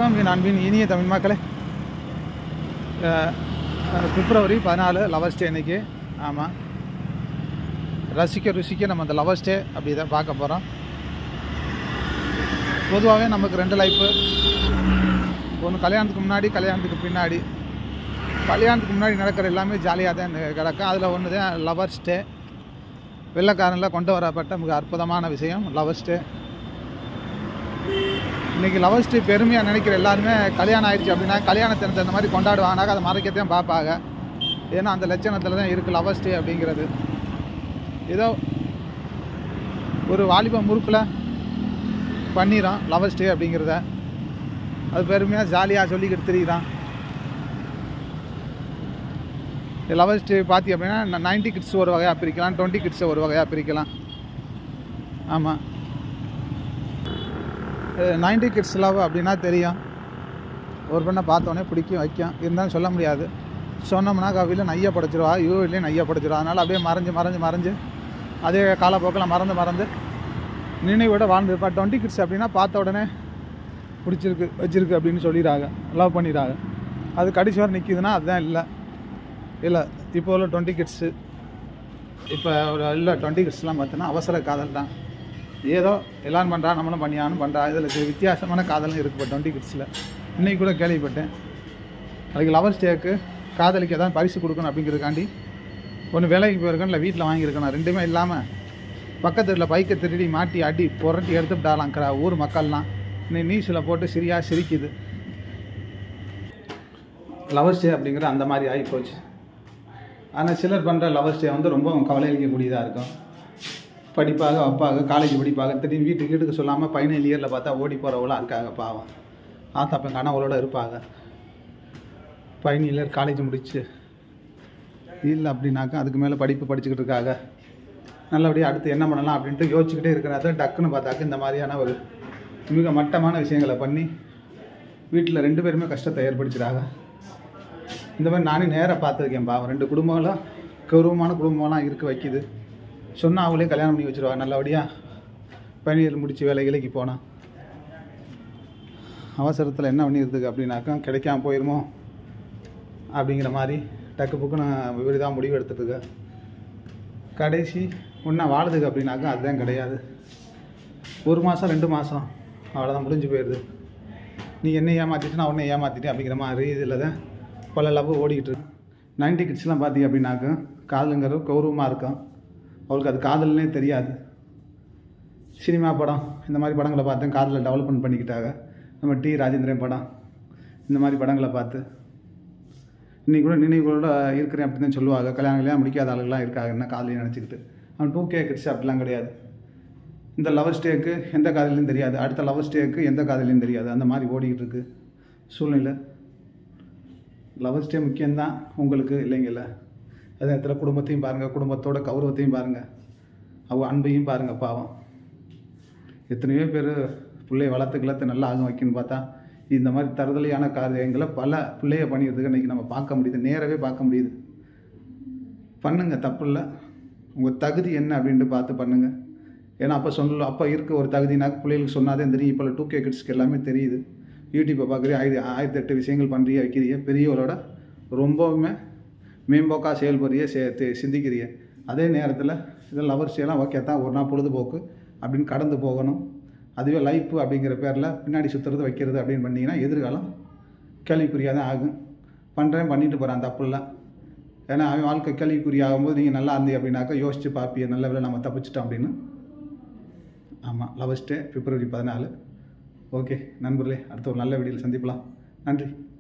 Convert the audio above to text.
வணக்கம் என் அன்பின் இனிய தமிழ் மக்களே அஹ், அஹ், பிப்ரவரி பதினாலு லவர்ஸ் டே இன்னைக்கு ஆமாம் ரசிக்க ருசிக்க நம்ம அந்த லவர்ஸ் டே அப்படி தான் பார்க்க போகிறோம் பொதுவாகவே நமக்கு ரெண்டு லைஃப்பு ஒன்று கல்யாணத்துக்கு முன்னாடி கல்யாணத்துக்கு பின்னாடி கல்யாணத்துக்கு முன்னாடி நடக்கிற எல்லாமே ஜாலியாக தான் கிடக்கும் அதில் ஒன்று தான் லவர்ஸ் டே வெள்ளைக்காரனில் கொண்டு வரப்பட்ட மிக அற்புதமான விஷயம் லவர்ஸ் டே இன்றைக்கி லவர்ஸ் டே பெருமையாக நினைக்கிற எல்லாருமே கல்யாணம் ஆயிடுச்சு அப்படின்னா கல்யாண தினத்தை இந்த மாதிரி கொண்டாடுவாங்கனாக்க அதை மறைக்கத்தான் பார்ப்பாங்க ஏன்னா அந்த லட்சணத்தில் தான் இருக்குது லவர்ஸ் டே அப்படிங்கிறது ஏதோ ஒரு வாலிப முறுக்கில் பண்ணிடுறான் லவர்ஸ் டே அப்படிங்கிறத அது பெருமையாக ஜாலியாக சொல்லிக்கிட்டு திரியிறான் லவர்ஸ் டே பார்த்தி அப்படின்னா நைன்ட்டி கிட்ஸ் ஒரு வகையாக பிரிக்கலாம் டுவெண்ட்டி கிட்ஸை ஒரு வகையாக பிரிக்கலாம் ஆமாம் நைன்டி கிட்ஸ் லவ் அப்படின்னா தெரியும் ஒரு பெண்ணை பார்த்தோன்னே பிடிக்கும் வைக்கும் இருந்தாலும் சொல்ல முடியாது சொன்னோம்னா கவியில் நைய படைச்சிருவா யூ இல்லையே நைய படைச்சிருவா அதனால் அப்படியே மறைஞ்சு மறைஞ்சு மறைஞ்சு அதே காலப்போக்கில் மறந்து மறந்து நினைவோட வாழ்ந்துருப்பா டுவெண்ட்டி கிட்ஸ் அப்படின்னா பார்த்த உடனே பிடிச்சிருக்கு வச்சிருக்கு அப்படின்னு சொல்லிடுறாங்க லவ் பண்ணிடுறாங்க அது கடைசி வரை நிற்கிதுன்னா அதுதான் இல்லை இல்லை இப்போ உள்ள டுவெண்ட்டி கிட்ஸு இப்போ ஒரு இல்லை டுவெண்ட்டி கிட்ஸ்லாம் பார்த்தோன்னா அவசர காதல் தான் ஏதோ எல்லாரும் பண்ணுறா நம்மளும் பண்ணியானும் பண்ணுறா இதில் வித்தியாசமான காதலும் இருக்குது இப்போ டுவெண்ட்டி கிட்ஸில் இன்றைக்கி கூட கேள்விப்பட்டேன் அதுக்கு லவர்ஸ் டேக்கு காதலிக்கு ஏதாவது பரிசு கொடுக்கணும் அப்படிங்கிறதுக்காண்டி ஒன்று வேலைக்கு போயிருக்கேன் இல்லை வீட்டில் வாங்கியிருக்கணும் ரெண்டுமே இல்லாமல் பக்கத்து வீட்டில் பைக்கை திருடி மாட்டி அடி புரட்டி எடுத்துட்டாலாங்கிறா ஊர் மக்கள்லாம் இன்னைக்கு நியூஸில் போட்டு சிரியா சிரிக்குது லவர்ஸ் டே அப்படிங்கிற அந்த மாதிரி ஆகி போச்சு ஆனால் சிலர் பண்ணுற லவர்ஸ் டே வந்து ரொம்ப கவலையளிக்கக்கூடியதாக இருக்கும் படிப்பாக அப்பாக காலேஜ் படிப்பாக திடீர்னு வீட்டுக்கு வீட்டுக்கு சொல்லாமல் ஃபைனல் இயரில் பார்த்தா ஓடி போகிறவங்களாம் இருக்காங்க பாவம் ஆத்தாப்பன் கனவுகளோட இருப்பாங்க ஃபைனல் இயர் காலேஜ் முடிச்சு இல்லை அப்படின்னாக்கா அதுக்கு மேலே படிப்பு படிச்சுக்கிட்டு இருக்காங்க நல்லபடியாக அடுத்து என்ன பண்ணலாம் அப்படின்ட்டு யோசிச்சுக்கிட்டே இருக்கிறத டக்குன்னு பார்த்தாக்க இந்த மாதிரியான ஒரு மிக மட்டமான விஷயங்களை பண்ணி வீட்டில் ரெண்டு பேருமே கஷ்டத்தை ஏற்படுத்துகிறாங்க இந்த மாதிரி நானே நேராக பார்த்துருக்கேன் பாவம் ரெண்டு குடும்பங்களும் கௌரவமான குடும்பம்லாம் இருக்க வைக்குது சொன்னால் அவங்களே கல்யாணம் பண்ணி வச்சுருவாங்க நல்லபடியாக பணியில் முடித்து வேலை வேலைக்கு போனால் அவசரத்தில் என்ன பண்ணிடுறதுக்கு அப்படின்னாக்கா கிடைக்காம போயிருமோ அப்படிங்கிற மாதிரி டக்கு புக்குன்னு விபரீதமாக முடிவு எடுத்துட்டுருக்க கடைசி ஒன்றா வாழுதுக்கு அப்படின்னாக்கா அதுதான் கிடையாது ஒரு மாதம் ரெண்டு மாதம் அவ்வளோதான் முடிஞ்சு போயிடுது நீ என்ன ஏமாற்றிட்டு நான் உன்னை ஏமாற்றிட்டேன் அப்படிங்கிற மாதிரி இதில் தான் பல லவ் ஓடிக்கிட்டு இருக்கு நைன்டி கிட்ஸ்லாம் பார்த்தீங்க அப்படின்னாக்கா காதலுங்கிறது கௌரவமாக இருக்கும் அவளுக்கு அது காதல்னே தெரியாது சினிமா படம் இந்த மாதிரி படங்களை பார்த்து காதலை டெவலப்மெண்ட் பண்ணிக்கிட்டாங்க நம்ம டி ராஜேந்திரன் படம் இந்த மாதிரி படங்களை பார்த்து இன்றைக்கி கூட நினைவுகளோட இருக்கிறேன் அப்படின்னு தான் சொல்லுவாங்க கல்யாணம் கல்யாணம் முடிக்காத ஆளுகள்லாம் இருக்காங்க என்ன காதலையும் நினச்சிக்கிட்டு அவன் டூ கே கிட்ஸ் அப்படிலாம் கிடையாது இந்த லவர் ஸ்டேக்கு எந்த காதலையும் தெரியாது அடுத்த லவர் ஸ்டேக்கு எந்த காதலையும் தெரியாது அந்த மாதிரி ஓடிக்கிட்டு இருக்கு சூழ்நிலை லவர் ஸ்டே முக்கியம்தான் உங்களுக்கு இல்லைங்கல்ல அதே நேரத்தில் குடும்பத்தையும் பாருங்கள் குடும்பத்தோட கௌரவத்தையும் பாருங்கள் அவ அன்பையும் பாருங்கள் பாவம் எத்தனையோ பேர் பிள்ளைய வளர்த்து கிளத்து நல்லா ஆகும் வைக்கணும்னு பார்த்தா இந்த மாதிரி தருதலையான காரியங்களை பல பிள்ளைய பண்ணிக்கிறதுக்கு இன்றைக்கி நம்ம பார்க்க முடியுது நேரவே பார்க்க முடியுது பண்ணுங்க தப்பு இல்லை உங்கள் தகுதி என்ன அப்படின்ட்டு பார்த்து பண்ணுங்கள் ஏன்னா அப்போ சொல்ல அப்போ இருக்க ஒரு தகுதினாக்க பிள்ளைகளுக்கு சொன்னாதே தெரியும் இப்போ டூ கே கிட்ஸ்க்கு எல்லாமே தெரியுது யூடியூப்பை பார்க்குறீ ஆயிர ஆயிரத்தி எட்டு விஷயங்கள் பண்ணுறிய வைக்கிறீங்க பெரியவரோட ரொம்பவுமே மேம்போக்காக செயல்படுறிய சே தே- சிந்திக்கிறீங்க அதே நேரத்தில் இதெல்லாம் லவர்ஸ் எல்லாம் ஓகே தான் ஒரு நாள் பொழுதுபோக்கு அப்படின்னு கடந்து போகணும் அதுவே லைஃப் அப்படிங்கிற பேரில் பின்னாடி சுற்றுறது வைக்கிறது அப்படின்னு பண்ணிங்கன்னா எதிர்காலம் கேள்விக்குறியாக தான் ஆகும் பண்ணுறேன் பண்ணிட்டு போகிறான் தப்பு இல்லை ஏன்னா அவன் வாழ்க்கை கேள்விக்குறி ஆகும்போது நீங்கள் நல்லா இருந்தீங்க அப்படின்னாக்கா யோசிச்சு பார்ப்பிய நல்ல வேளை நம்ம தப்பிச்சிட்டோம் அப்படின்னு ஆமாம் லவஸ்டே பிப்ரவரி பதினாலு ஓகே நண்பர்களே அடுத்த ஒரு நல்ல வீடியோவில் சந்திக்கலாம் நன்றி